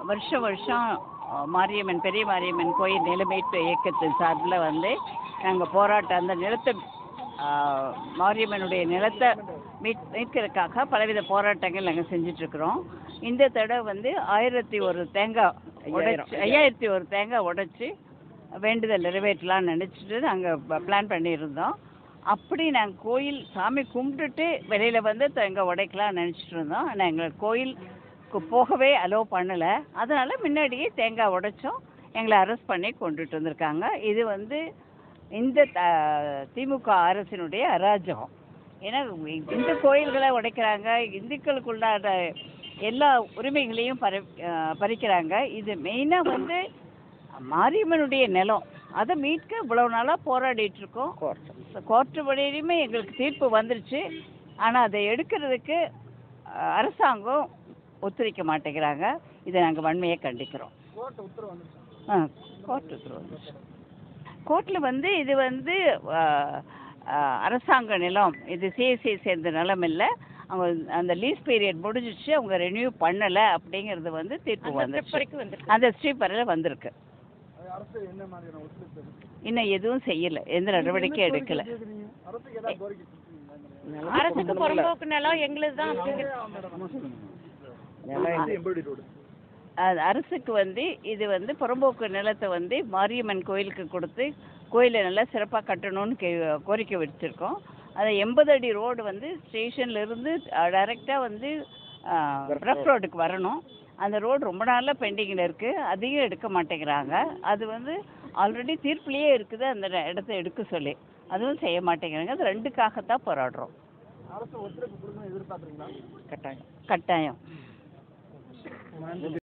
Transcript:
வருஷம் வருஷம் அஹ், மாரியம்மன் பெரிய மாரியம்மன் கோயில் நிலமீட்பு இயக்கத்தின் சார்பில் வந்து நாங்கள் போராட்டம் அந்த நிலத்தை அஹ், மாரியம்மனுடைய நிலத்தை மீட் மீட்கிறதுக்காக பலவித போராட்டங்கள் நாங்கள் செஞ்சிட்ருக்குறோம் இந்த தடவை வந்து ஆயிரத்தி ஒரு தேங்காய் உடைச்சு ஐயாயிரத்தி ஒரு தேங்காய் உடைச்சி வேண்டுதல் நிறைவேற்றலாம்னு நினச்சிட்டு நாங்கள் பிளான் பண்ணியிருந்தோம் அப்படி நாங்கள் கோயில் சாமி கும்பிட்டுட்டு வெளியில் வந்து தேங்காய் உடைக்கலாம்னு நினச்சிட்டு இருந்தோம் ஆனால் எங்களுக்கு கோயிலுக்கு போகவே அலோவ் பண்ணலை அதனால் முன்னாடியே தேங்காய் உடைச்சோம் எங்களை அரெஸ்ட் பண்ணி கொண்டுட்டு வந்திருக்காங்க இது வந்து இந்த த- திமுக அரசினுடைய அராஜகம் ஏன்னா இந்த கோயில்களை உடைக்கிறாங்க இந்துக்களுக்குள்ளான எல்லா உரிமைகளையும் பறி அஹ் பறிக்கிறாங்க இது மெயினாக வந்து மாரியம்மனுடைய நிலம் அதை மீட்க இவ்வளவு நாளாக போராடிட்டு இருக்கோம் கோர்ட்டு வழியிலுமே எங்களுக்கு தீர்ப்பு வந்துருச்சு ஆனால் அதை எடுக்கிறதுக்கு அஹ், அரசாங்கம் ஒத்துழைக்க மாட்டேங்கிறாங்க இதை நாங்கள் வன்மையை கண்டிக்கிறோம் ஆ கோர்ட் உத்தரவு வந்துருச்சு கோர்ட்டில் வந்து இது வந்து அஹ், அஹ், அரசாங்க நிலம் இது சிஎஸ்சி சேர்ந்த நிலம் இல்லை அவங்க அந்த லீஸ் பீரியட் முடிஞ்சிச்சு அவங்க ரெனியூ பண்ணலை அப்படிங்கிறது வந்து தீர்ப்பு வந்துருச்சு அந்த ஸ்டெப் வரையில் வந்திருக்கு இன்னும் எதுவும் செய்யல எந்த நடவடிக்கையும் எடுக்கல அரசுக்கு புறம்போக்கு நிலம் எங்களுது தான் அது அரசுக்கு வந்து இது வந்து புறம்போக்கு நிலத்தை வந்து மாரியம்மன் கோயிலுக்கு கொடுத்து கோயிலை நல்லா சிறப்பாக கட்டணும்னு கே கோரிக்கை வச்சுருக்கோம் அதை எண்பது அடி ரோடு வந்து ஸ்டேஷன்ல இருந்து டைரெக்டாக வந்து ரஃப் ரோடுக்கு வரணும் அந்த ரோடு ரொம்ப நாளாக பெண்டிங்கில் இருக்குது அதையும் எடுக்க மாட்டேங்கிறாங்க அது வந்து ஆல்ரெடி தீர்ப்புலேயே இருக்குது அந்த இடத்த எடுக்க சொல்லி அதுவும் செய்ய மாட்டேங்கிறாங்க அது ரெண்டுக்காகத்தான் போராடுறோம் அரசு ஒத்துழைப்பு கொடுக்கணும் எதிர்பார்க்குறீங்களா கட்டாயம் கட்டாயம்